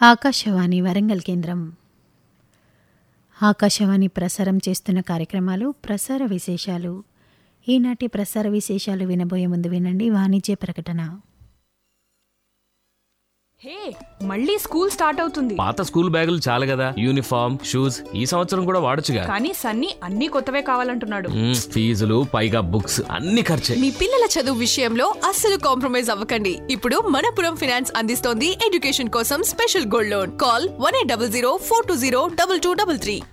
ఆకాశవాణి వరంగల్ కేంద్రం ఆకాశవాణి ప్రసారం చేస్తున్న కార్యక్రమాలు ప్రసార విశేషాలు ఈనాటి ప్రసార విశేషాలు వినబోయే ముందు వినండి వాణిజ్య ప్రకటన హే మళ్ళీ స్కూల్ స్టార్ట్ అవుతుంది పాత స్కూల్ బ్యాగులు చాలు కదా యూనిఫామ్ షూస్ ఈ సంవత్సరం కూడా వాడొచ్చుగా కానీ సన్నీ అన్ని కొత్తవే కావాలంటున్నాడు మ్మ్, ఫీజులు పైగా బుక్స్ అన్ని ఖర్చే మీ పిల్లల చదువు విషయంలో అస్సలు కాంప్రమైజ్ అవ్వకండి ఇప్పుడు మనపురం ఫైనాన్స్ అందిస్తోంది ఎడ్యుకేషన్ కోసం special gold loan call one eight double zero four two zero double two double three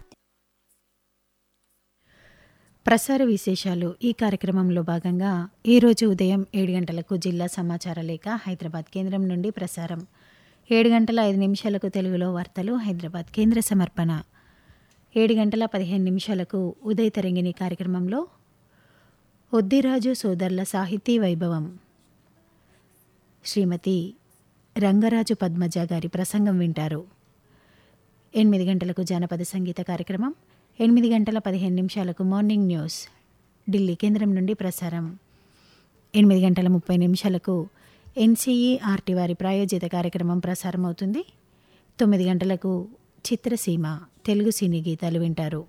ప్రసార విశేషాలు ఈ కార్యక్రమంలో భాగంగా ఈరోజు ఉదయం ఏడు గంటలకు జిల్లా సమాచార లేఖ హైదరాబాద్ కేంద్రం నుండి ప్రసారం ఏడు గంటల ఐదు నిమిషాలకు తెలుగులో వార్తలు హైదరాబాద్ కేంద్ర సమర్పణ ఏడు గంటల పదిహేను నిమిషాలకు ఉదయ తరంగిణి కార్యక్రమంలో ఒద్దిరాజు సోదరుల సాహితీ వైభవం శ్రీమతి రంగరాజు పద్మజ గారి ప్రసంగం వింటారు ఎనిమిది గంటలకు జానపద సంగీత కార్యక్రమం ఎనిమిది గంటల పదిహేను నిమిషాలకు మార్నింగ్ న్యూస్ ఢిల్లీ కేంద్రం నుండి ప్రసారం ఎనిమిది గంటల ముప్పై నిమిషాలకు ఎన్సీఈఆర్టీ వారి ప్రాయోజిత కార్యక్రమం ప్రసారం అవుతుంది తొమ్మిది గంటలకు చిత్రసీమ తెలుగు సినీ గీతాలు వింటారు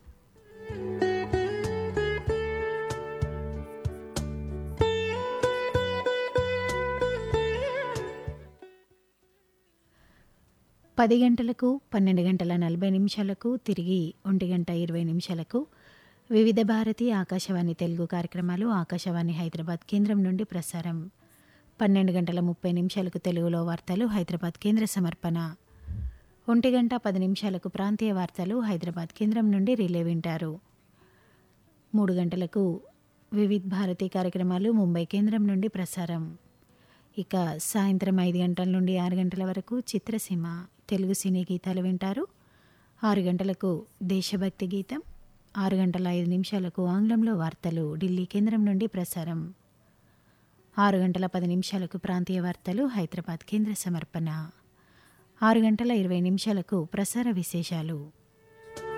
పది గంటలకు పన్నెండు గంటల నలభై నిమిషాలకు తిరిగి ఒంటి గంట ఇరవై నిమిషాలకు వివిధ భారతి ఆకాశవాణి తెలుగు కార్యక్రమాలు ఆకాశవాణి హైదరాబాద్ కేంద్రం నుండి ప్రసారం పన్నెండు గంటల ముప్పై నిమిషాలకు తెలుగులో వార్తలు హైదరాబాద్ కేంద్ర సమర్పణ ఒంటి గంట పది నిమిషాలకు ప్రాంతీయ వార్తలు హైదరాబాద్ కేంద్రం నుండి రిలే వింటారు మూడు గంటలకు వివిధ్ భారతి కార్యక్రమాలు ముంబై కేంద్రం నుండి ప్రసారం ఇక సాయంత్రం ఐదు గంటల నుండి ఆరు గంటల వరకు చిత్రసీమ తెలుగు సినీ గీతాలు వింటారు ఆరు గంటలకు దేశభక్తి గీతం ఆరు గంటల ఐదు నిమిషాలకు ఆంగ్లంలో వార్తలు ఢిల్లీ కేంద్రం నుండి ప్రసారం ఆరు గంటల పది నిమిషాలకు ప్రాంతీయ వార్తలు హైదరాబాద్ కేంద్ర సమర్పణ ఆరు గంటల ఇరవై నిమిషాలకు ప్రసార విశేషాలు